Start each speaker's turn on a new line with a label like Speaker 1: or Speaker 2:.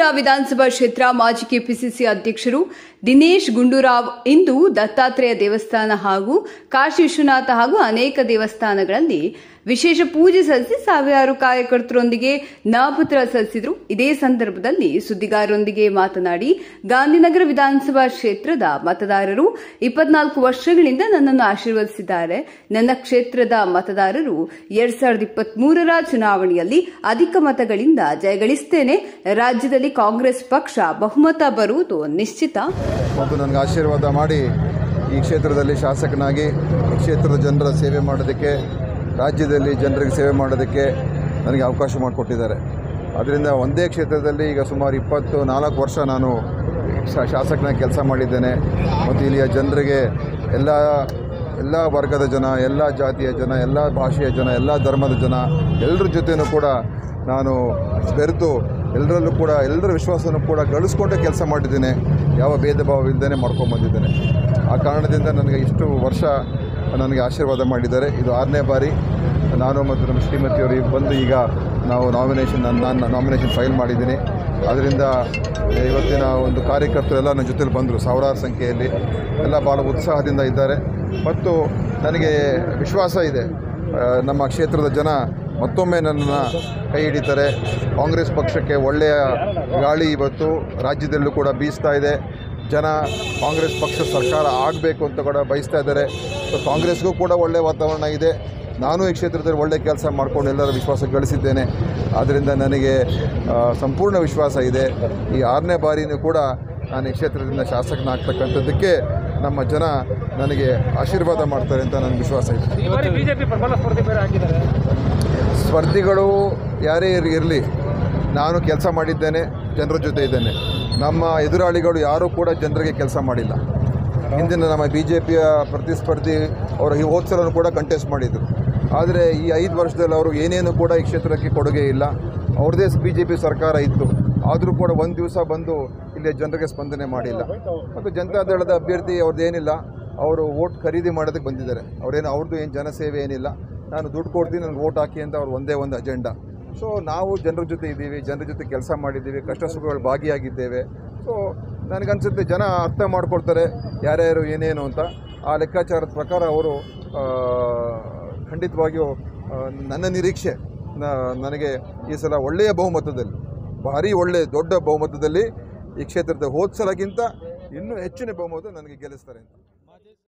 Speaker 1: ವಿಧಾನಸಭಾ ಕ್ಷೇತ್ರ ಮಾಜಿ ಕೆಪಿಸಿಸಿ ಅಧ್ಯಕ್ಷರು ದಿನೇಶ್ ಗುಂಡೂರಾವ್ ಇಂದು ದತ್ತಾತ್ರೇಯ ದೇವಸ್ಥಾನ ಹಾಗೂ ಕಾಶಿ ವಿಶ್ವನಾಥ ಹಾಗೂ ಅನೇಕ ದೇವಸ್ಥಾನಗಳಲ್ಲಿ ವಿಶೇಷ ಪೂಜೆ ಸಲ್ಲಿಸಿ ಸಾವಿರಾರು ಕಾರ್ಯಕರ್ತರೊಂದಿಗೆ ನಾಮಪತ್ರ ಸಲ್ಲಿಸಿದರು ಇದೇ ಸಂದರ್ಭದಲ್ಲಿ ಸುದ್ದಿಗಾರರೊಂದಿಗೆ ಮಾತನಾಡಿ ಗಾಂಧಿನಗರ ವಿಧಾನಸಭಾ ಕ್ಷೇತ್ರದ ಮತದಾರರು ಇಪ್ಪತ್ನಾಲ್ಕು ವರ್ಷಗಳಿಂದ ನನ್ನನ್ನು ಆಶೀರ್ವದಿಸಿದ್ದಾರೆ ನನ್ನ ಕ್ಷೇತ್ರದ ಮತದಾರರು ಎರಡ್ ಸಾವಿರದ ಇಪ್ಪತ್ಮೂರರ ಚುನಾವಣೆಯಲ್ಲಿ ಅಧಿಕ ಮತಗಳಿಂದ ಜಯಗಳಿಸುತ್ತೇನೆ ರಾಜ್ಯದಲ್ಲಿ ಕಾಂಗ್ರೆಸ್ ಪಕ್ಷ ಬಹುಮತ ಬರುವುದು ನಿಶ್ಚಿತ
Speaker 2: ಮತ್ತು ನನಗೆ ಆಶೀರ್ವಾದ ಮಾಡಿ ಈ ಕ್ಷೇತ್ರದಲ್ಲಿ ಶಾಸಕನಾಗಿ ಈ ಕ್ಷೇತ್ರದ ಜನರ ಸೇವೆ ಮಾಡೋದಕ್ಕೆ ರಾಜ್ಯದಲ್ಲಿ ಜನರಿಗೆ ಸೇವೆ ಮಾಡೋದಕ್ಕೆ ನನಗೆ ಅವಕಾಶ ಮಾಡಿಕೊಟ್ಟಿದ್ದಾರೆ ಅದರಿಂದ ಒಂದೇ ಕ್ಷೇತ್ರದಲ್ಲಿ ಈಗ ಸುಮಾರು ಇಪ್ಪತ್ತು ನಾಲ್ಕು ವರ್ಷ ನಾನು ಶಾ- ಶಾಸಕನಾಗಿ ಕೆಲಸ ಮಾಡಿದ್ದೇನೆ ಮತ್ತು ಇಲ್ಲಿಯ ಜನರಿಗೆ ಎಲ್ಲ ಎಲ್ಲ ವರ್ಗದ ಜನ ಎಲ್ಲ ಜಾತಿಯ ಜನ ಎಲ್ಲ ಭಾಷೆಯ ಜನ ಎಲ್ಲ ಧರ್ಮದ ಜನ ಎಲ್ಲರ ಜೊತೆನೂ ಕೂಡ ನಾನು ಬೆರೆತು ಎಲ್ಲರಲ್ಲೂ ಕೂಡ ಎಲ್ಲರ ವಿಶ್ವಾಸನೂ ಕೂಡ ಗಳಿಸ್ಕೊಂಡೇ ಕೆಲಸ ಮಾಡಿದ್ದೇನೆ ಯಾವ ಭೇದ ಭಾವ ಇಲ್ಲದೇ ಮಾಡ್ಕೊಂಬಂದಿದ್ದೇನೆ ಆ ಕಾರಣದಿಂದ ನನಗೆ ಇಷ್ಟು ವರ್ಷ ನನಗೆ ಆಶೀರ್ವಾದ ಮಾಡಿದ್ದಾರೆ ಇದು ಆರನೇ ಬಾರಿ ನಾನು ಮತ್ತು ನಮ್ಮ ಶ್ರೀಮತಿಯವರು ಈಗ ಬಂದು ಈಗ ನಾವು ನಾಮಿನೇಷನ್ ನನ್ನ ನಾನು ನಾಮಿನೇಷನ್ ಫೈಲ್ ಮಾಡಿದ್ದೀನಿ ಅದರಿಂದ ಇವತ್ತಿನ ಒಂದು ಕಾರ್ಯಕರ್ತರೆಲ್ಲ ನನ್ನ ಜೊತೆಲಿ ಬಂದರು ಸಾವಿರಾರು ಸಂಖ್ಯೆಯಲ್ಲಿ ಎಲ್ಲ ಭಾಳ ಉತ್ಸಾಹದಿಂದ ಇದ್ದಾರೆ ಮತ್ತು ನನಗೆ ವಿಶ್ವಾಸ ಇದೆ ಆ, ನಮ್ಮ ಕ್ಷೇತ್ರದ ಜನ ಮತ್ತೊಮ್ಮೆ ನನ್ನನ್ನು ಕೈ ಹಿಡಿತಾರೆ ಕಾಂಗ್ರೆಸ್ ಪಕ್ಷಕ್ಕೆ ಒಳ್ಳೆಯ ಗಾಳಿ ಇವತ್ತು ರಾಜ್ಯದಲ್ಲೂ ಕೂಡ ಬೀಸ್ತಾ ಇದೆ ಜನ ಕಾಂಗ್ರೆಸ್ ಪಕ್ಷ ಸರ್ಕಾರ ಆಗಬೇಕು ಅಂತ ಕೂಡ ಬಯಸ್ತಾ ಇದ್ದಾರೆ ಸೊ ಕಾಂಗ್ರೆಸ್ಗೂ ಕೂಡ ಒಳ್ಳೆಯ ವಾತಾವರಣ ಇದೆ ನಾನು ಈ ಕ್ಷೇತ್ರದಲ್ಲಿ ಒಳ್ಳೆಯ ಕೆಲಸ ಮಾಡ್ಕೊಂಡು ಎಲ್ಲರ ವಿಶ್ವಾಸ ಗಳಿಸಿದ್ದೇನೆ ಆದ್ದರಿಂದ ನನಗೆ ಆ, ಸಂಪೂರ್ಣ ವಿಶ್ವಾಸ ಇದೆ ಈ ಆರನೇ ಬಾರಿನೂ ಕೂಡ ನಾನು ಈ ಕ್ಷೇತ್ರದಿಂದ ಶಾಸಕನಾಗ್ತಕ್ಕಂಥದ್ದಕ್ಕೆ ನಮ್ಮ ಜನ ನನಗೆ ಆಶೀರ್ವಾದ ಮಾಡ್ತಾರೆ ಅಂತ ನನಗೆ ವಿಶ್ವಾಸ ಇದೆ
Speaker 3: ಈ ಬಾರಿ ಬಿಜೆಪಿ ಪ್ರಬಲ ಸ್ಪರ್ಧೆ ಬೇರೆ ಹಾಕಿದ್ದಾರೆ
Speaker 2: ಸ್ಪರ್ಧಿಗಳು ಯಾರೇ ಇರಲಿ ನಾನು ಕೆಲಸ ಮಾಡಿದ್ದೇನೆ ಜನರ ಜೊತೆ ಇದ್ದೇನೆ ನಮ್ಮ ಎದುರಾಳಿಗಳು ಯಾರೂ ಕೂಡ ಜನರಿಗೆ ಕೆಲಸ ಮಾಡಿಲ್ಲ ಹಿಂದಿನ ನಮ್ಮ ಬಿ ಜೆ ಪಿಯ ಪ್ರತಿಸ್ಪರ್ಧಿ ಅವರು ಈ ಹೋದ ಸಲನೂ ಕೂಡ ಕಂಟೆಸ್ಟ್ ಮಾಡಿದರು ಆದರೆ ಈ ಐದು ವರ್ಷದಲ್ಲಿ ಅವರು ಏನೇನು ಕೂಡ ಈ ಕ್ಷೇತ್ರಕ್ಕೆ ಕೊಡುಗೆ ಇಲ್ಲ ಅವ್ರದ್ದೇ ಬಿ ಜೆ ಪಿ ಸರ್ಕಾರ ಇತ್ತು ಆದರೂ ಕೂಡ ಒಂದು ದಿವಸ ಬಂದು ಇಲ್ಲಿ ಜನರಿಗೆ ಸ್ಪಂದನೆ ಮಾಡಿಲ್ಲ ಮತ್ತು ಜನತಾದಳದ ಅಭ್ಯರ್ಥಿ ಅವ್ರದ್ದು ಏನಿಲ್ಲ ಅವರು ವೋಟ್ ಖರೀದಿ ಮಾಡೋದಕ್ಕೆ ಬಂದಿದ್ದಾರೆ ಅವರೇನು ಅವ್ರದ್ದು ಏನು ಜನಸೇವೆ ಏನಿಲ್ಲ ನಾನು ದುಡ್ಡು ಕೊಡ್ತೀನಿ ನನಗೆ ವೋಟ್ ಹಾಕಿ ಅಂತ ಅವ್ರು ಒಂದೇ ಒಂದು ಅಜೆಂಡಾ ಸೊ ನಾವು ಜನರ ಜೊತೆ ಇದ್ದೀವಿ ಜನರ ಜೊತೆ ಕೆಲಸ ಮಾಡಿದ್ದೀವಿ ಕಷ್ಟ ಸುಖಗಳು ಭಾಗಿಯಾಗಿದ್ದೇವೆ ಸೊ ನನಗನ್ಸುತ್ತೆ ಜನ ಅರ್ಥ ಮಾಡ್ಕೊಳ್ತಾರೆ ಯಾರ್ಯಾರು ಏನೇನು ಅಂತ ಆ ಲೆಕ್ಕಾಚಾರದ ಪ್ರಕಾರ ಅವರು ಆ, ಖಂಡಿತವಾಗಿಯೂ ಆ, ನನ್ನ ನಿರೀಕ್ಷೆ ನ- ನನಗೆ ಈ ಸಲ ಒಳ್ಳೆಯ ಬಹುಮತದಲ್ಲಿ ಭಾರಿ ಒಳ್ಳೆಯ ದೊಡ್ಡ ಬಹುಮತದಲ್ಲಿ ಈ ಕ್ಷೇತ್ರದ ಹೋದ ಸಲಗಿಂತ ಇನ್ನೂ ಹೆಚ್ಚಿನ ಬಹುಮತ ನನಗೆ ಗೆಲ್ಲಿಸ್ತಾರೆ ಅಂತ